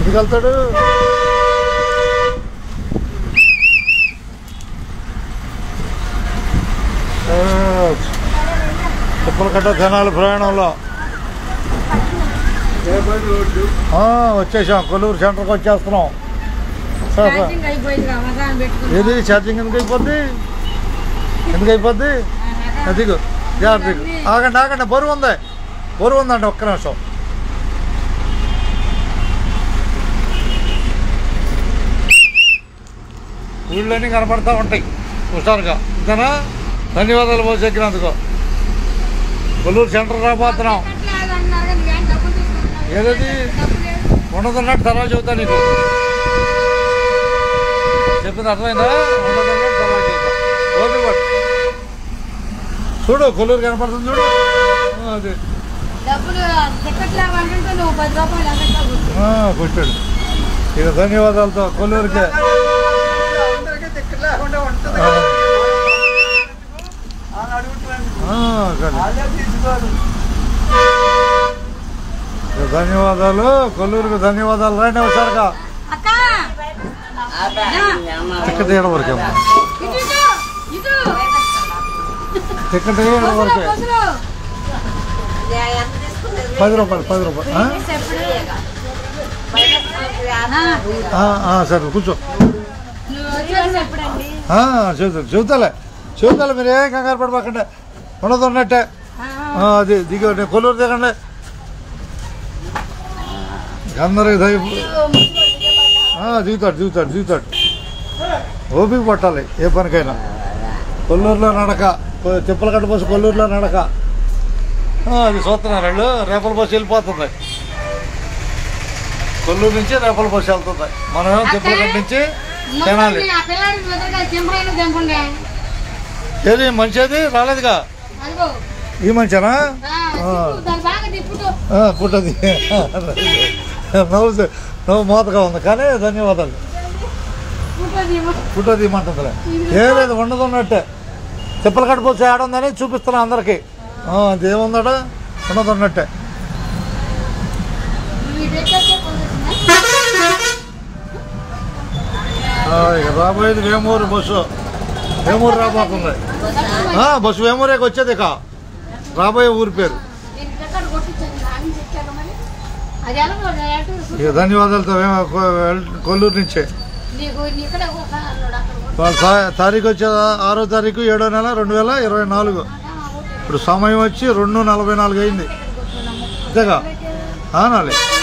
ఎందుకు వెళ్తాడు ఆ, తిప్పల కట్ట జనాలు ప్రయాణంలో ఆ, వచ్చేసాం కొల్లూరు సెంటర్కి వచ్చేస్తున్నాం సరే, సరే. ఛార్జింగ్ అయిపోయింది రా, మసాలా పెట్టుకుని. ఏది ఛార్జింగ్ ఎందుకు అయిపోద్ది ఎందుకు అయిపోద్ది అదిగో జాగ్రత్త ఆగండి ఆగండి బరువు ఉంది బరువు ఉందండి ఒక్క నిమిషం ఊళ్ళన్నీ కనపడతా ఉంటాయి హుషారుగా ఇంతనా ధన్యవాదాలు పోసెక్కినందుకు కొల్లూరు సెంటర్ రాబోతున్నాం ఎట్లా అది అన్నారు కదా, నువ్వేం డబ్బులు తీసుకుంటున్నావు? ఏదది డబ్బులు లేదు. ఉండదన్నట్టు తర్వాత చెబుతా నీకు చెప్పింది అర్థమైందా ఉండదన్నట్టు తర్వాత చెబుతా ఓకే బట్ చూడు కొల్లూరు కనపడుతుంది చూడు ఆ, అది డబ్బులు టికెట్ లేవంటే నువ్వు పది రూపాయలు ఎక్కడ కొట్టు. ఆ, కొట్టాడు ఇక ధన్యవాదాలతో కొల్లూరుకే అందరికీ దిక్కు లేకుండా ఉంటుంది ఆ, అని అడుగుతున్నాను ఆ, కానీ. వాళ్ళే తీసుకోరు ఇక ధన్యవాదాలు కొల్లూరుకి ధన్యవాదాలు రండి ఒకసారిగా అక్క టికెట్ ఏడ వరకే అమ్మా ఇటు ఇటు ఇటు టికెట్ ఏడ బస్సులో, వరకే బస్సులో. పది రూపాయలు పది రూపాయలు ఆ? ఆ, ఆ, ఆ, సరే కూర్చో నువ్వు వచ్చేసి ఎప్పుడండి ఆ, చెబుతాను చెబుతాలే చెబుతాలే మీరు ఏం కంగారు పడిపోకండి ఉండదు ఉన్నట్టే ఆ, అది దిగ నేను కొల్లూరు దిగండి అందరికి దయ ఆ, దిగుతాడు దిగుతాడు దిగుతాడు ఓపిక పట్టాలి ఏ పనికైనా కొల్లూరులో నడక కొ- తిప్పల కట్ట బస్సు కొల్లూరులో నడక ఆ, అది చూస్తున్నారు వాళ్ళు రేపల బస్సు వెళ్ళిపోతుంది కొల్లూరు నుంచి రేపల బస్సు వెళ్తుంది మనం తిప్పల కట్ట నుంచి తినాలి మొత్తం ఆ పిల్లాడికి ఎదురుగా చింపడైన దింపండి ఏది మంచిది రాలేదుగా అదిగో ఈ మంచినా ఆ, తిప్పు, దాన్ని బాగా తిప్పుతూ పుట్టది నవ్వు నవ్వు మోతగా ఉంది కానీ ధన్యవాదాలు ఉంటుంది పుట్టది ఇమ్మంటుందిలే ఏ లేదు ఉండదు ఉన్నట్టే తిప్పల కట్టుపోతే ఏడుందని చూపిస్తున్నా అందరికి అదేముందట ఉండదు ఉన్నట్టే నువ్వు పెట్టేస్తే కొంచెం ఆ, ఇక రాబోయేది వేమూరు బస్సు వేమూరు రాబోతుంది ఆ, బస్సు వేమూరేకి వచ్చేది ఇక రాబోయే ఊరి పేరు నేను ఎక్కడ కొట్టించాను నాన్న చెప్పాను మరి అది ఎలా ఎటు ఇక ధన్యవాదాలతో వేమ- కొ- కొల్లూరు నుంచే నీకు ఇక్కడ ఒక అన్నాడు అక్కడ కొట్టు. వాళ్ళ తా- తారీఖు వచ్చే ఆరో తారీఖు ఏడో నెల రెండు వేల ఇరవై నాలుగు ఇప్పుడు సమయం వచ్చి రెండు నలభై నాలుగు అయింది అంతేగా ఆనాలి